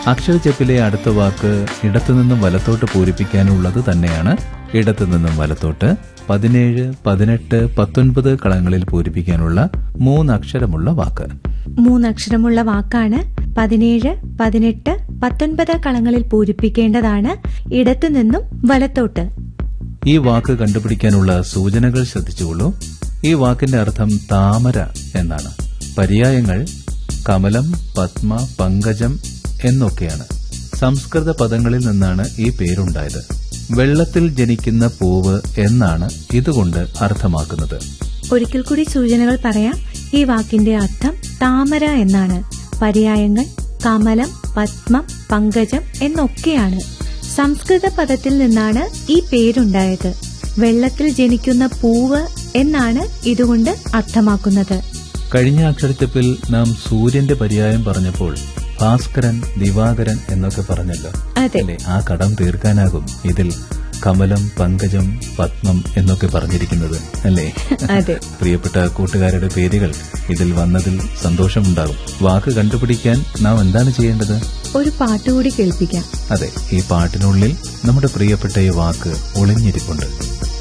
അക്ഷരച്ചെപ്പിലെ അടുത്ത വാക്ക് ഇടത്തുനിന്നും വലത്തോട്ട് പൂരിപ്പിക്കാനുള്ളത് തന്നെയാണ് ഇടത്തുനിന്നും വലത്തോട്ട് പതിനേഴ് പതിനെട്ട് പത്തൊൻപത് കളങ്ങളിൽ പൂരിപ്പിക്കാനുള്ള മൂന്നക്ഷരമുള്ള വാക്ക് മൂന്നക്ഷരമുള്ള വാക്കാണ് പതിനേഴ് പതിനെട്ട് പത്തൊൻപത് കളങ്ങളിൽ പൂരിപ്പിക്കേണ്ടതാണ് ഇടത്തുനിന്നും വലത്തോട്ട് ഈ വാക്ക് കണ്ടുപിടിക്കാനുള്ള സൂചനകൾ ശ്രദ്ധിച്ചുകൊള്ളൂ ഈ വാക്കിന്റെ അർത്ഥം താമര എന്നാണ് പര്യായങ്ങൾ കമലം പത്മ പങ്കജം എന്നൊക്കെയാണ് സംസ്കൃത പദങ്ങളിൽ നിന്നാണ് ഈ പേരുണ്ടായത് വെള്ളത്തിൽ ജനിക്കുന്ന പൂവ് എന്നാണ് ഇതുകൊണ്ട് അർത്ഥമാക്കുന്നത് ഒരിക്കൽ കൂടി സൂചനകൾ പറയാം ഈ വാക്കിന്റെ അർത്ഥം താമര എന്നാണ് പര്യായങ്ങൾ കമലം പത്മം പങ്കജം എന്നൊക്കെയാണ് സംസ്കൃത പദത്തിൽ നിന്നാണ് ഈ പേരുണ്ടായത് വെള്ളത്തിൽ ജനിക്കുന്ന പൂവ് എന്നാണ് ഇതുകൊണ്ട് അർത്ഥമാക്കുന്നത് കഴിഞ്ഞ അക്ഷരച്ചപ്പിൽ നാം സൂര്യന്റെ പര്യായം പറഞ്ഞപ്പോൾ ഭാസ്കരൻ ദിവാകരൻ എന്നൊക്കെ പറഞ്ഞല്ലോ അതെ അല്ലേ ആ കടം തീർക്കാനാകും ഇതിൽ കമലം പങ്കജം പത്മം എന്നൊക്കെ പറഞ്ഞിരിക്കുന്നത് അല്ലേ അതെ പ്രിയപ്പെട്ട കൂട്ടുകാരുടെ പേരുകൾ ഇതിൽ വന്നതിൽ സന്തോഷമുണ്ടാകും വാക്ക് കണ്ടുപിടിക്കാൻ നാം എന്താണ് ചെയ്യേണ്ടത് ഒരു പാട്ടുകൂടി കേൾപ്പിക്കാം അതെ ഈ പാട്ടിനുള്ളിൽ നമ്മുടെ പ്രിയപ്പെട്ട ഈ വാക്ക് ഒളിഞ്ഞിരിപ്പുണ്ട്